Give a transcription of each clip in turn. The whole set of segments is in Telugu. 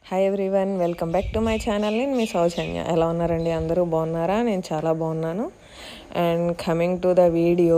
hi everyone welcome back to my channel నేను మీ సౌజన్య ఎలా ఉన్నారండి అందరూ బాగున్నారా నేను చాలా బాగున్నాను and coming to the video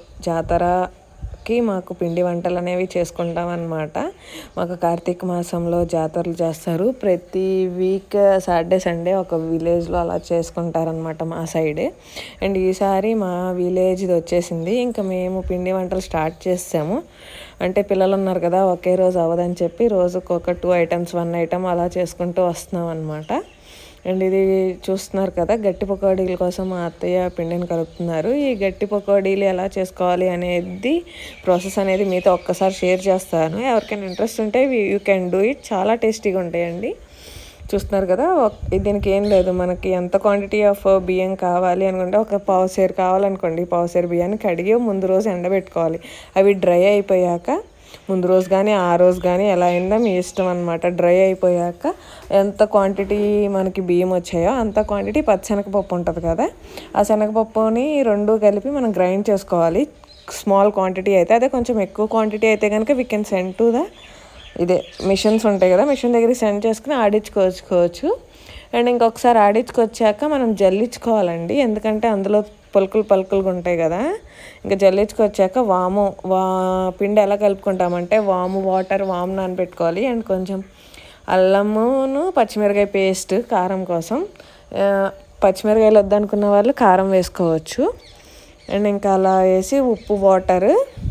జాతరకి మాకు పిండి వంటలు అనేవి చేసుకుంటాం అనమాట మాకు కార్తీక మాసంలో జాతరలు చేస్తారు ప్రతి వీక్ సాటర్డే సండే ఒక విలేజ్లో అలా చేసుకుంటారనమాట మా సైడ్ అండ్ ఈసారి మా విలేజ్ది వచ్చేసింది ఇంకా మేము పిండి వంటలు స్టార్ట్ చేసాము అంటే పిల్లలు ఉన్నారు కదా ఒకే రోజు అవ్వదని చెప్పి రోజుకు ఒక టూ ఐటమ్స్ వన్ ఐటమ్ అలా చేసుకుంటూ వస్తున్నాం అనమాట అండ్ ఇది చూస్తున్నారు కదా గట్టి పకోడీల కోసం మా అత్తయ్య పిండిని కలుపుతున్నారు ఈ గట్టి పకోడీలు ఎలా చేసుకోవాలి అనేది ప్రాసెస్ అనేది మీతో ఒక్కసారి షేర్ చేస్తాను ఎవరికైనా ఇంట్రెస్ట్ ఉంటే యూ కెన్ డూ ఇట్ చాలా టేస్టీగా ఉంటాయండి చూస్తున్నారు కదా ఒక- దీనికి ఏం లేదు మనకి ఎంత క్వాంటిటీ ఆఫ్ బియ్యం కావాలి అనుకుంటే ఒక పావు సేరు కావాలనుకోండి పావు సేరు బియ్యాన్ని కడిగి ముందు రోజు ఎండబెట్టుకోవాలి అవి డ్రై అయిపోయాక ముందు రోజు కానీ ఆ రోజు కానీ ఎలా అయిందో మీ ఇష్టం అనమాట డ్రై అయిపోయాక ఎంత క్వాంటిటీ మనకి బియ్యం వచ్చాయో అంత క్వాంటిటీ పచ్చనగపప్పు ఉంటుంది కదా ఆ శనగపప్పుని రెండు కలిపి మనం గ్రైండ్ చేసుకోవాలి స్మాల్ క్వాంటిటీ అయితే అదే కొంచెం ఎక్కువ క్వాంటిటీ అయితే కనుక we can send to the ఇదే మిషన్స్ ఉంటాయి కదా మిషన్ దగ్గరికి సెండ్ చేసుకుని ఆడించుకోవచ్చుకోవచ్చు అండ్ ఇంకొకసారి ఆడించుకొచ్చాక మనం జల్లించుకోవాలండి ఎందుకంటే అందులో పలుకులు పలుకులుగా ఉంటాయి కదా ఇంకా జల్లించుకొచ్చాక వాము వా పిండి ఎలా కలుపుకుంటామంటే వాము వాటర్ వాము నానబెట్టుకోవాలి అండ్ కొంచెం అల్లమును పచ్చిమిరకాయ పేస్ట్ కారం కోసం ఆ, పచ్చిమిరకాయలు వద్దనుకున్న వాళ్ళు కారం వేసుకోవచ్చు అండ్ ఇంకా అలా వేసి ఉప్పు వాటర్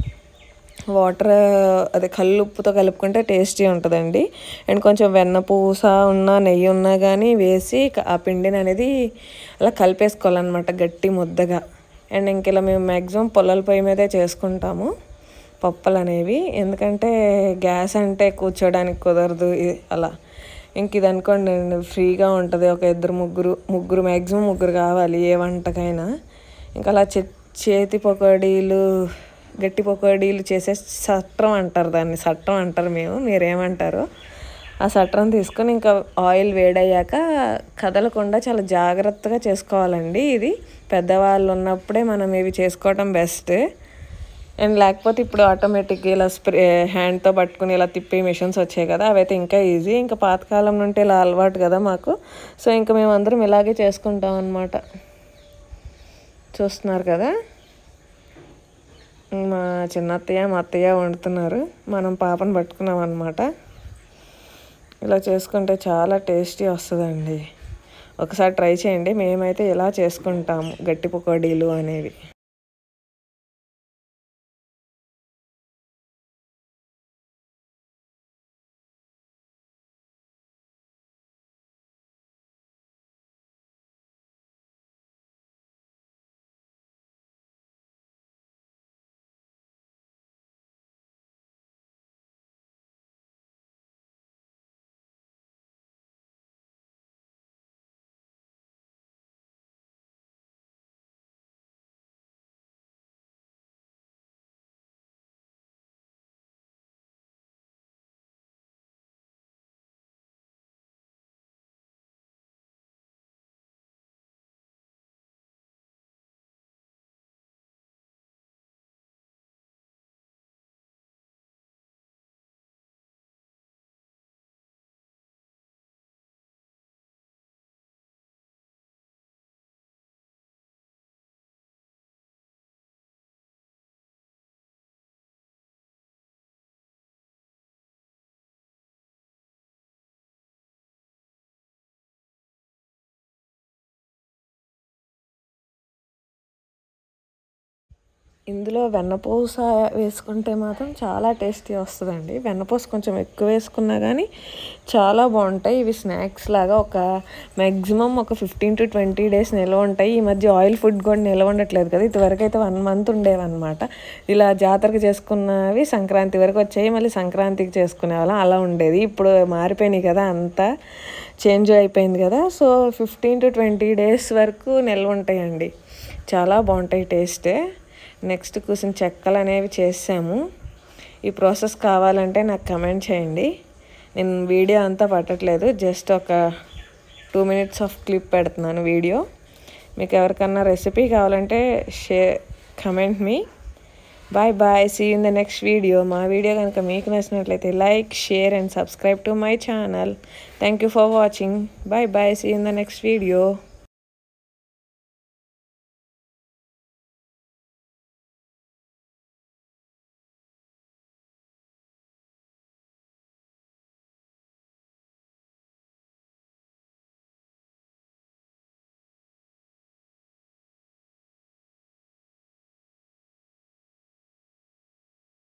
వాటర్ అదే కళ్ళు ఉప్పుతో కలుపుకుంటే టేస్టీ ఉంటుందండి అండ్ కొంచెం వెన్న పూస ఉన్నా నెయ్యి ఉన్నా కానీ వేసి క- ఆ పిండిని అనేది అలా కలిపేసుకోవాలన్నమాట గట్టి ముద్దగా అండ్ ఇంక ఇలా మేము మ్యాక్సిమం పొలాల పొయ్యి మీదే చేసుకుంటాము పప్పులు అనేవి ఎందుకంటే గ్యాస్ అంటే కూర్చోడానికి కుదరదు ఇ- అలా ఇంక ఇది అనుకోండి అండి, ఫ్రీగా ఉంటుంది ఒక ఇద్దరు ముగ్గురు ముగ్గురు మ్యాక్సిమం ముగ్గురు కావాలి ఏ వంటకైనా ఇంకా అలా చే చేతి పకోడీలు గట్టి పకోడీలు చేసే సట్రం అంటారు దాన్ని సట్రం అంటారు మేము మీరేమంటారు ఆ సట్రం తీసుకొని ఇంకా ఆయిల్ వేడయ్యాక కదలకుండా చాలా జాగ్రత్తగా చేసుకోవాలండి ఇది పెద్దవాళ్ళు ఉన్నప్పుడే మనం ఇవి చేసుకోవటం బెస్ట్ అండ్ లేకపోతే ఇప్పుడు ఆటోమేటిక్గా ఇలా స్ప్రే హ్యాండ్తో పట్టుకుని ఇలా తిప్పే మిషన్స్ వచ్చాయి కదా అవైతే ఇంకా ఈజీ ఇంకా పాతకాలం నుండి ఇలా అలవాటు కదా మాకు సో ఇంకా మేము అందరం ఇలాగే చేసుకుంటాం అనమాట చూస్తున్నారు కదా మా చిన్నత్తయ్య మా అత్తయ్య వండుతున్నారు మనం పాపను పట్టుకున్నాం అనమాట ఇలా చేసుకుంటే చాలా టేస్టీ వస్తుందండి ఒకసారి ట్రై చేయండి మేమైతే ఇలా చేసుకుంటాము గట్టి పకోడీలు అనేవి ఇందులో వెన్నపూస వేసుకుంటే మాత్రం చాలా టేస్టీ వస్తుందండి వెన్నపూస కొంచెం ఎక్కువ వేసుకున్నా కానీ చాలా బాగుంటాయి ఇవి స్నాక్స్ లాగా ఒక మ్యాక్సిమం ఒక ఫిఫ్టీన్ టు ట్వంటీ డేస్ నిల్వ ఉంటాయి ఈ మధ్య ఆయిల్ ఫుడ్ కూడా నిల్వ ఉండట్లేదు కదా ఇదివరకు అయితే వన్ మంత్ ఉండేవన్నమాట ఇలా జాతరకి చేసుకున్నవి సంక్రాంతి వరకు వచ్చాయి మళ్ళీ సంక్రాంతికి చేసుకునే వాళ్ళం అలా ఉండేది ఇప్పుడు మారిపోయినాయి కదా అంతా చేంజ్ అయిపోయింది కదా so fifteen to twenty days వరకు నిల్వ ఉంటాయండి చాలా బాగుంటాయి టేస్టే నెక్స్ట్ కూర్చుని చెక్కలు అనేవి చేసాము ఈ ప్రాసెస్ కావాలంటే నాకు కమెంట్ చేయండి నేను వీడియో అంతా పట్టట్లేదు జస్ట్ ఒక టూ మినిట్స్ ఆఫ్ క్లిప్ పెడుతున్నాను వీడియో మీకు ఎవరికన్నా రెసిపీ కావాలంటే షే కమెంట్ మీ bye bye see in the next video మా వీడియో కనుక మీకు నచ్చినట్లయితే like share and subscribe to my channel thank you for watching bye bye see in the next video